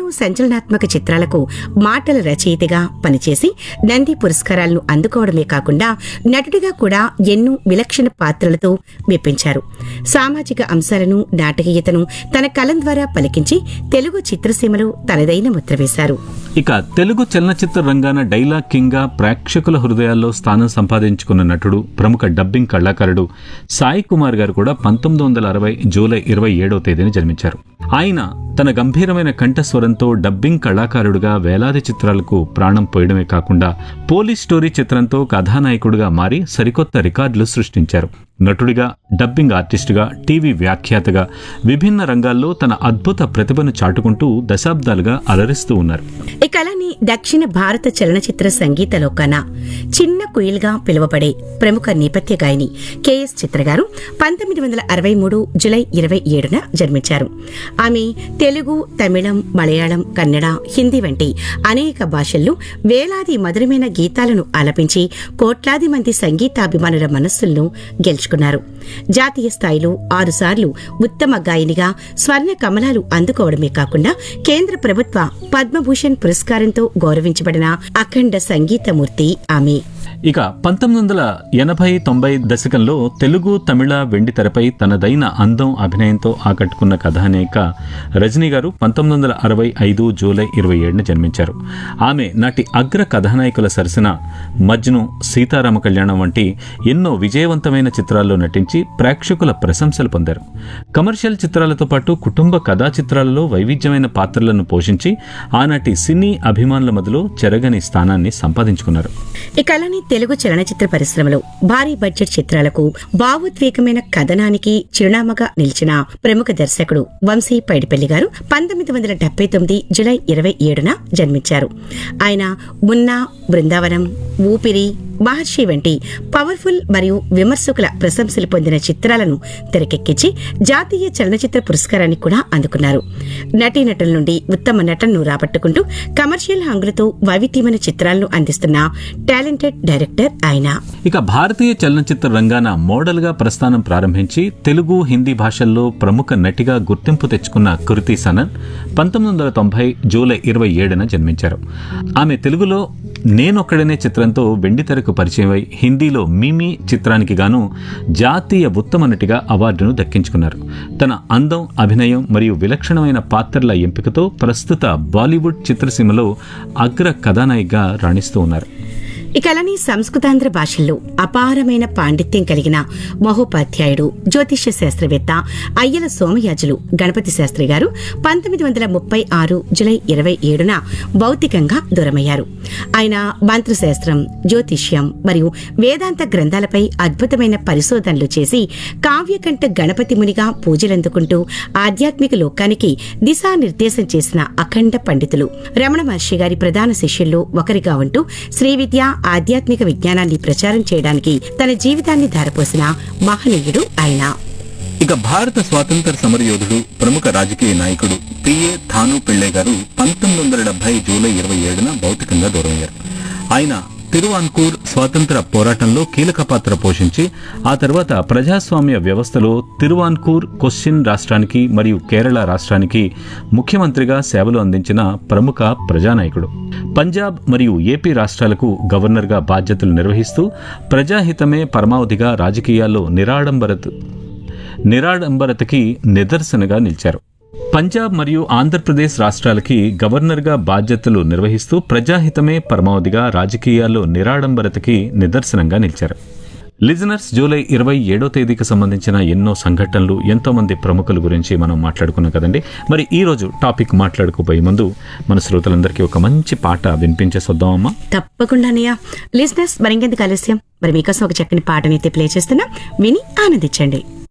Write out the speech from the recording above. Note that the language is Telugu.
సంచలనాత్మక చిత్రాలకు మాటల రచయితగా పనిచేసి నంది పురస్కారాలను అందుకోవడమే కాకుండా నటుడిగా కూడా ఎన్నో విలక్షణ పాత్రలతో మెప్పించారు సామాజిక అంశాలను నాటకీయతను తన కలం ద్వారా పలికించి తెలుగు చిత్రసీమలో తనదైన ముద్ర వేశారు ఇక తెలుగు చలనచిత్ర రంగాన డైలాగ్ కింగ్ గా ప్రేక్షకుల హృదయాల్లో స్థానం సంపాదించుకున్న నటుడు ప్రముఖ డబ్బింగ్ కళాకారుడు సాయి కుమార్ గారు కూడా పంతొమ్మిది వందల అరవై జూలై ఇరవై ఏడవ తేదీన జన్మించారు ఆయన తన గంభీరమైన కంఠస్వరంతో డబ్బింగ్ కళాకారుడుగా వేలాది చిత్రాలకు ప్రాణం పోయడమే కాకుండా పోలీస్ స్టోరీ చిత్రంతో కథానాయకుడిగా మారి సరికొత్త రికార్డులు సృష్టించారు నటుడిగా డబ్బింగ్ ఆర్టిస్టుగా టీవీ వ్యాఖ్యాతగా విభిన్న రంగాల్లో తన అద్భుత ప్రతిభను చాటుకుంటూ దశాబ్దాలుగా అలరిస్తూ ఉన్నారు ఈ కళని దక్షిణ భారత చలనచిత్ర సంగీత లోకాన చిన్న కుయిల్గా పిలువబడే ప్రముఖ నేపథ్య గాయని కెఎస్ చిత్ర గారు పంతొమ్మిది వందల అరవై మూడు జులై ఇరవై ఏడున జన్మించారు ఆమె తెలుగు తమిళం మలయాళం కన్నడ హిందీ వంటి అనేక భాషల్లో వేలాది మధురమైన గీతాలను ఆలపించి కోట్లాది మంది సంగీతాభిమానుల మనస్సులను గెలుచుకున్నారు జాతీయ స్థాయిలో ఆరుసార్లు ఉత్తమ గాయనిగా స్వర్ణ కమలాలు అందుకోవడమే కాకుండా కేంద్ర ప్రభుత్వ పద్మభూషణ్ పురస్కారంతో గౌరవించబడిన అఖండ సంగీతమూర్తి ఆమె ఇక పంతొమ్మిది వందల ఎనభై తొంభై దశకంలో తెలుగు తమిళ వెండి తెరపై తనదైన అందం అభినయంతో ఆకట్టుకున్న కథానాయిక రజనీ గారు పంతొమ్మిది వందల అరవై ఐదు జూలై ఇరవై ఏడున జన్మించారు ఆమె నాటి అగ్ర కథానాయకుల సరసన మజ్ను సీతారామ కళ్యాణం వంటి ఎన్నో విజయవంతమైన చిత్రాల్లో నటించి ప్రేక్షకుల ప్రశంసలు పొందారు కమర్షియల్ చిత్రాలతో పాటు కుటుంబ కథా చిత్రాలలో వైవిధ్యమైన పాత్రలను పోషించి ఆనాటి సినీ అభిమానుల మధ్యలో చెరగని స్థానాన్ని సంపాదించుకున్నారు ఈ కళని తెలుగు చలనచిత్ర పరిశ్రమలో భారీ బడ్జెట్ చిత్రాలకు భావోద్వేగమైన కథనానికి చిరునామాగా నిలిచిన ప్రముఖ దర్శకుడు వంశీ పైడిపల్లి గారు పంతొమ్మిది వందల డెబ్బై తొమ్మిది జులై ఇరవై ఏడున జన్మించారు ఆయన మున్నా బృందావనం ఊపిరి మహర్షి వంటి పవర్ఫుల్ మరియు విమర్శకుల ప్రశంసలు పొందిన చిత్రాలను తెరకెక్కించి జాతీయ చలనచిత్ర పురస్కారాన్ని కూడా అందుకున్నారు నటీనటుల నుండి ఉత్తమ నటనను రాబట్టుకుంటూ కమర్షియల్ హంగులతో వైవిధ్యమైన చిత్రాలను అందిస్తున్న టాలెంటెడ్ డైరెక్టర్ ఆయన ఇక భారతీయ చలనచిత్ర రంగాన మోడల్ గా ప్రస్థానం ప్రారంభించి తెలుగు హిందీ భాషల్లో ప్రముఖ నటిగా గుర్తింపు తెచ్చుకున్న కృతి సనన్ పంతొమ్మిది వందల తొంభై జూలై ఇరవై ఏడున జన్మించారు ఆమె తెలుగులో నేనొక్కడనే చిత్రంతో వెండితెరకు పరిచయమై హిందీలో మిమి చిత్రానికి గాను జాతీయ ఉత్తమ నటిగా అవార్డును దక్కించుకున్నారు తన అందం అభినయం మరియు విలక్షణమైన పాత్రల ఎంపికతో ప్రస్తుత బాలీవుడ్ చిత్రసీమలో అగ్ర కథానాయికగా రాణిస్తూ ఉన్నారు ఈ కళని సంస్కృతాంధ్ర భాషల్లో అపారమైన పాండిత్యం కలిగిన మహోపాధ్యాయుడు జ్యోతిష్య శాస్త్రవేత్త అయ్యల సోమయాజులు గణపతి శాస్త్రి గారు పంతొమ్మిది వందల ముప్పై ఆరు జులై ఇరవై ఏడున భౌతికంగా దూరమయ్యారు ఆయన మంత్రశాస్త్రం జ్యోతిష్యం మరియు వేదాంత గ్రంథాలపై అద్భుతమైన పరిశోధనలు చేసి కావ్యకంఠ గణపతి మునిగా పూజలందుకుంటూ ఆధ్యాత్మిక లోకానికి దిశానిర్దేశం చేసిన అఖండ పండితులు రమణ మహర్షి గారి ప్రధాన శిష్యుల్లో ఒకరిగా ఉంటూ శ్రీ విద్య ఆధ్యాత్మిక విజ్ఞానాన్ని ప్రచారం చేయడానికి తన జీవితాన్ని ధారపోసిన మహనీయుడు ఆయన ఇక భారత స్వాతంత్ర సమరయోధుడు ప్రముఖ రాజకీయ నాయకుడు పిఏ థాను పిళ్ళే గారు పంతొమ్మిది వందల డెబ్బై జూలై ఇరవై ఏడున భౌతికంగా దూరమయ్యారు ఆయన తిరువాన్కూర్ స్వాతంత్ర పోరాటంలో కీలక పాత్ర పోషించి ఆ తర్వాత ప్రజాస్వామ్య వ్యవస్థలో తిరువాన్కూర్ కొచ్చిన్ రాష్ట్రానికి మరియు కేరళ రాష్ట్రానికి ముఖ్యమంత్రిగా సేవలు అందించిన ప్రముఖ ప్రజానాయకుడు పంజాబ్ మరియు ఏపీ రాష్ట్రాలకు గవర్నర్గా బాధ్యతలు నిర్వహిస్తూ ప్రజాహితమే పరమావధిగా రాజకీయాల్లో నిరాడంబరత నిరాడంబరతకి నిదర్శనగా నిలిచారు పంజాబ్ మరియు ఆంధ్రప్రదేశ్ రాష్ట్రాలకి గవర్నర్గా బాధ్యతలు నిర్వహిస్తూ ప్రజాహితమే పరమావధిగా రాజకీయాల్లో నిరాడంబరతకి నిదర్శనంగా నిలిచారు లిజనర్స్ జూలై ఇరవై ఏడో తేదీకి సంబంధించిన ఎన్నో సంఘటనలు ఎంతో మంది ప్రముఖుల గురించి మనం మాట్లాడుకున్నాం కదండి మరి ఈ రోజు టాపిక్ మాట్లాడుకోబోయే ముందు మన శ్రోతలందరికీ ఒక మంచి పాట వినిపించేసొద్దాం అమ్మా తప్పకుండానయ్యా లిజినెస్ మరింకెందుకు ఆలస్యం మరి మీకోసం ఒక చక్కని పాటనైతే ప్లే చేస్తున్నా విని ఆనందించండి